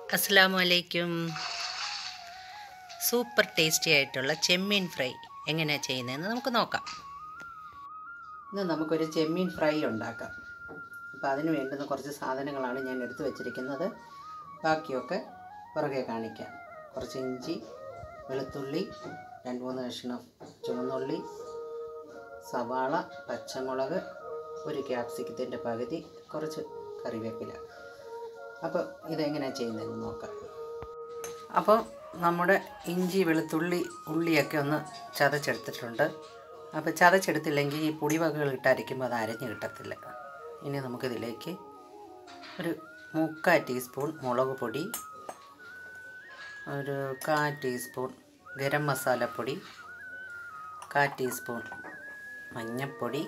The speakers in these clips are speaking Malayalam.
അസ്സാമു അലൈക്കും സൂപ്പർ ടേസ്റ്റി ആയിട്ടുള്ള ചെമ്മീൻ ഫ്രൈ എങ്ങനെയാണ് ചെയ്യുന്നതെന്ന് നമുക്ക് നോക്കാം ഇന്ന് നമുക്കൊരു ചെമ്മീൻ ഫ്രൈ ഉണ്ടാക്കാം അപ്പോൾ അതിന് വേണ്ടുന്ന കുറച്ച് സാധനങ്ങളാണ് ഞാൻ എടുത്തു വച്ചിരിക്കുന്നത് ബാക്കിയൊക്കെ പുറകെ കാണിക്കാം കുറച്ച് ഇഞ്ചി വെളുത്തുള്ളി രണ്ട് മൂന്ന് കഷ്ണം ചുവന്നുള്ളി സവാള പച്ചമുളക് ഒരു ക്യാപ്സിക്കത്തിൻ്റെ പകുതി കുറച്ച് കറിവേപ്പില അപ്പോൾ ഇതെങ്ങനെയാണ് ചെയ്യുന്നതെന്ന് നോക്കാം അപ്പോൾ നമ്മുടെ ഇഞ്ചി വെളുത്തുള്ളി ഉള്ളിയൊക്കെ ഒന്ന് ചതച്ചെടുത്തിട്ടുണ്ട് അപ്പോൾ ചതച്ചെടുത്തില്ലെങ്കിൽ ഈ പൊടിവകകൾ ഇട്ടരയ്ക്കുമ്പോൾ അത് അരഞ്ഞ് കിട്ടത്തില്ല ഇനി നമുക്കിതിലേക്ക് ഒരു മുക്കാൽ ടീസ്പൂൺ മുളക് പൊടി ഒരു കാ ടീസ്പൂൺ ഗരം മസാലപ്പൊടി കാ ടീസ്പൂൺ മഞ്ഞൾപ്പൊടി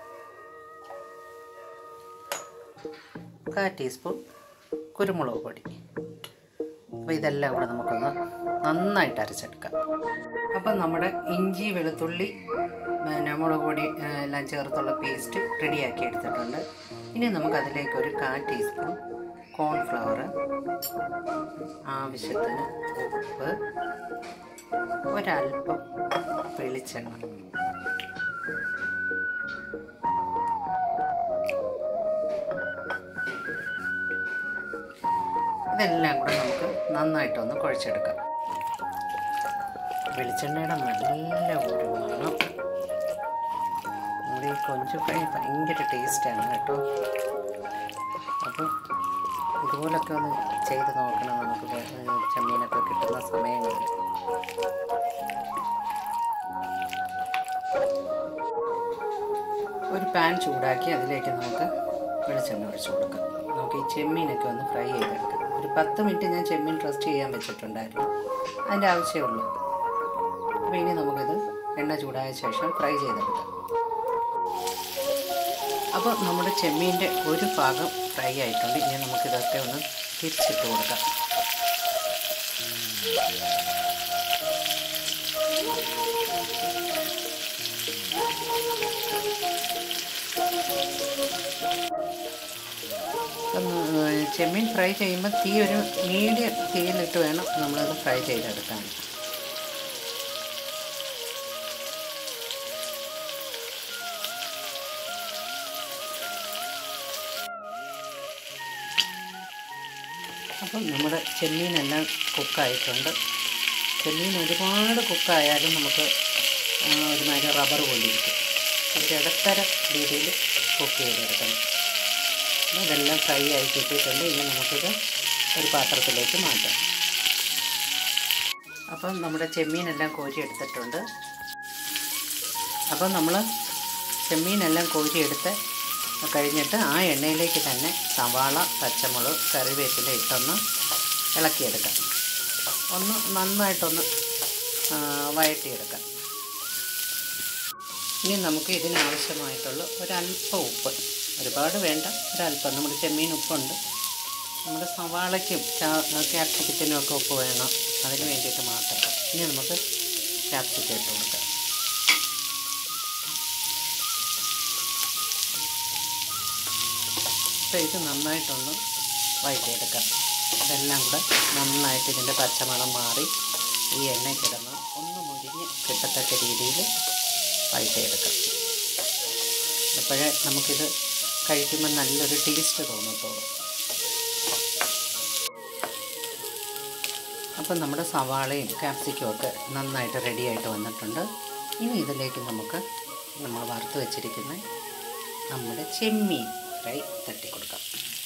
കാ ടീസ്പൂൺ കുരുമുളക് പൊടി അപ്പോൾ ഇതെല്ലാം കൂടെ നമുക്കൊന്ന് നന്നായിട്ട് അരച്ചെടുക്കാം അപ്പം നമ്മുടെ ഇഞ്ചി വെളുത്തുള്ളി പിന്നെ മുളക് പൊടി ആ, എല്ലാം ചേർത്തുള്ള പേസ്റ്റ് റെഡിയാക്കി എടുത്തിട്ടുണ്ട് ഇനി നമുക്കതിലേക്ക് ഒരു കാ ടീസ്പൂൺ കോൺഫ്ലവർ ആവശ്യത്തിന് ഉപ്പ് ഒരല്പം വെളിച്ചെണ്ണ ഇതെല്ലാം കൂടെ നമുക്ക് നന്നായിട്ടൊന്ന് കുഴച്ചെടുക്കാം വെളിച്ചെണ്ണയുടെ നല്ല ഒരു മണം നമ്മുടെ ഈ കൊഞ്ച് ഫ്രൈ ഭയങ്കര ടേസ്റ്റാണ് കേട്ടോ അപ്പം ഇതുപോലൊക്കെ ഒന്ന് ചെയ്ത് നോക്കണം നമുക്ക് വേ- ഏ, ചെമ്മീനൊക്കെ കിട്ടുന്ന സമയങ്ങളിൽ ഒരു പാൻ ചൂടാക്കി അതിലേക്ക് നമുക്ക് വെളിച്ചെണ്ണ ഒഴിച്ചു കൊടുക്കാം നമുക്ക് ഈ ചെമ്മീനൊക്കെ ഒന്ന് ഫ്രൈ ചെയ്തെടുക്കാം ഒരു പത്ത് മിനിറ്റ് ഞാൻ ചെമ്മീൻ റെസ്റ്റ് ചെയ്യാൻ വെച്ചിട്ടുണ്ടായിരുന്നു അതിൻ്റെ ആവശ്യമുള്ളൂ അപ്പോൾ ഇനി നമുക്കിത് എണ്ണ ചൂടായ ശേഷം ഫ്രൈ ചെയ്തെടുക്കാം അപ്പോൾ നമ്മുടെ ചെമ്മീൻ്റെ ഒരു ഭാഗം ഫ്രൈ ആയിട്ടുണ്ട് ഇനി നമുക്കിതൊക്കെ ഒന്ന് തിരിച്ചിട്ട് കൊടുക്കാം ഒന്ന് ചെമ്മീൻ ഫ്രൈ ചെയ്യുമ്പോൾ തീ ഒരു മീഡിയം തീയിലിട്ട് വേണം നമ്മളത് ഫ്രൈ ചെയ്തെടുക്കാൻ അപ്പം നമ്മുടെ ചെമ്മീനെല്ലാം കുക്കായിട്ടുണ്ട് ചെമ്മീൻ ഒരുപാട് കുക്കായാലും നമുക്ക് ആ, ഒരുമാതിരി റബ്ബർ കൊണ്ടിരിക്കും ഒരു ഇടത്തര രീതിയിൽ കുക്ക് ചെയ്തെടുക്കണം ഇതെല്ലാം ഫ്രൈ ആയി കിട്ടിയിട്ടുണ്ട് ഇനി നമുക്കിത് ഒരു പാത്രത്തിലേക്ക് മാറ്റാം അപ്പം നമ്മുടെ ചെമ്മീനെല്ലാം കോരി എടുത്തിട്ടുണ്ട് അപ്പം നമ്മൾ ചെമ്മീനെല്ലാം കോരി എടുത്ത് കഴിഞ്ഞിട്ട് ആ എണ്ണയിലേക്ക് തന്നെ സവാള പച്ചമുളക് കറിവേപ്പില ഇട്ടൊന്ന് ഇളക്കിയെടുക്കാം ഒന്ന് നന്നായിട്ടൊന്ന് ആ, വഴറ്റിയെടുക്കാം ഇനി നമുക്ക് ഇതിനാവശ്യമായിട്ടുള്ള ഒരല്പം ഉപ്പ് ഒരുപാട് വേണ്ട ഒരല്പം നമ്മുടെ ചെമ്മീൻ ഉപ്പുണ്ട് നമ്മുടെ സവാളയ്ക്കും ക്യാപ്സിക്കത്തിനും ഒക്കെ ഉപ്പ് വേണം അതിന് വേണ്ടിയിട്ട് മാത്രം ഇനി നമുക്ക് ക്യാപ്സിക്കം ഇട്ട് കൊടുക്കാം അപ്പോൾ ഇത് നന്നായിട്ടൊന്ന് വഴറ്റിയെടുക്കാം ഇതെല്ലാം കൂടെ നന്നായിട്ട് ഇതിൻ്റെ പച്ചമണം മാറി ഈ എണ്ണ കിടന്ന് ഒന്ന് മുരിഞ്ഞ് കിട്ടത്തക്ക രീതിയിൽ വഴറ്റിയെടുക്കാം അപ്പോഴേ നമുക്കിത് കഴിക്കുമ്പോൾ നല്ലൊരു ടേസ്റ്റ് തോന്നത്തുള്ളൂ അപ്പം നമ്മുടെ സവാളയും ക്യാപ്സിക്കും ഒക്കെ നന്നായിട്ട് റെഡിയായിട്ട് വന്നിട്ടുണ്ട് ഇനി ഇതിലേക്ക് നമുക്ക് നമ്മൾ വറുത്ത് വെച്ചിരിക്കുന്ന നമ്മുടെ ചെമ്മീൻ ഫ്രൈ തട്ടി കൊടുക്കാം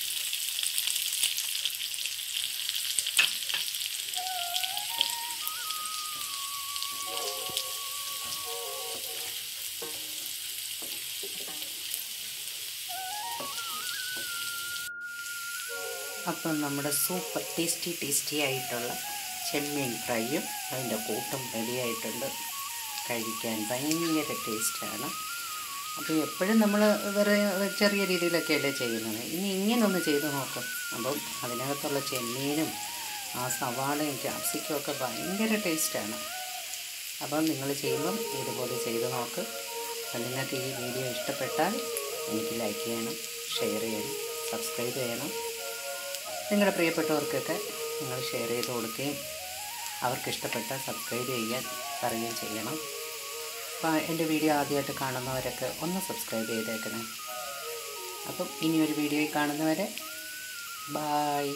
അപ്പം നമ്മുടെ സൂപ്പർ ടേസ്റ്റി ടേസ്റ്റി ആയിട്ടുള്ള ചെമ്മീൻ ഫ്രൈയും അതിൻ്റെ കൂട്ടും റെഡിയായിട്ടുണ്ട് കഴിക്കാൻ ഭയങ്കര ടേസ്റ്റാണ് അപ്പോൾ എപ്പോഴും നമ്മൾ വേറെ ചെറിയ രീതിയിലൊക്കെയല്ലേ ചെയ്യുന്നത് ഇനി ഇങ്ങനെ ഒന്ന് ചെയ്ത് നോക്കും അപ്പം അതിനകത്തുള്ള ചെമ്മീനും ആ സവാളയും ക്യാപ്സിക്കും ഒക്കെ ഭയങ്കര ടേസ്റ്റാണ് അപ്പം നിങ്ങൾ ചെയ്യുമ്പം ഇതുപോലെ ചെയ്ത് നോക്ക് അപ്പം നിങ്ങൾക്ക് ഈ വീഡിയോ ഇഷ്ടപ്പെട്ടാൽ എനിക്ക് ലൈക്ക് ചെയ്യണം ഷെയർ ചെയ്യണം സബ്സ്ക്രൈബ് ചെയ്യണം നിങ്ങളുടെ പ്രിയപ്പെട്ടവർക്കൊക്കെ നിങ്ങൾ ഷെയർ ചെയ്ത് കൊടുക്കുകയും അവർക്ക് ഇഷ്ടപ്പെട്ട സബ്സ്ക്രൈബ് ചെയ്യാൻ പറയുകയും ചെയ്യണം അപ്പോൾ എൻ്റെ വീഡിയോ ആദ്യമായിട്ട് കാണുന്നവരൊക്കെ ഒന്ന് സബ്സ്ക്രൈബ് ചെയ്തേക്കണേ അപ്പം ഇനിയൊരു വീഡിയോയിൽ കാണുന്നവരെ ബായ്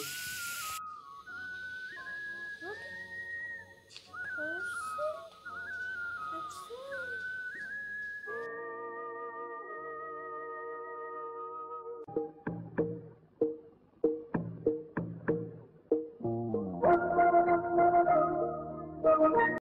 Closer. That's right.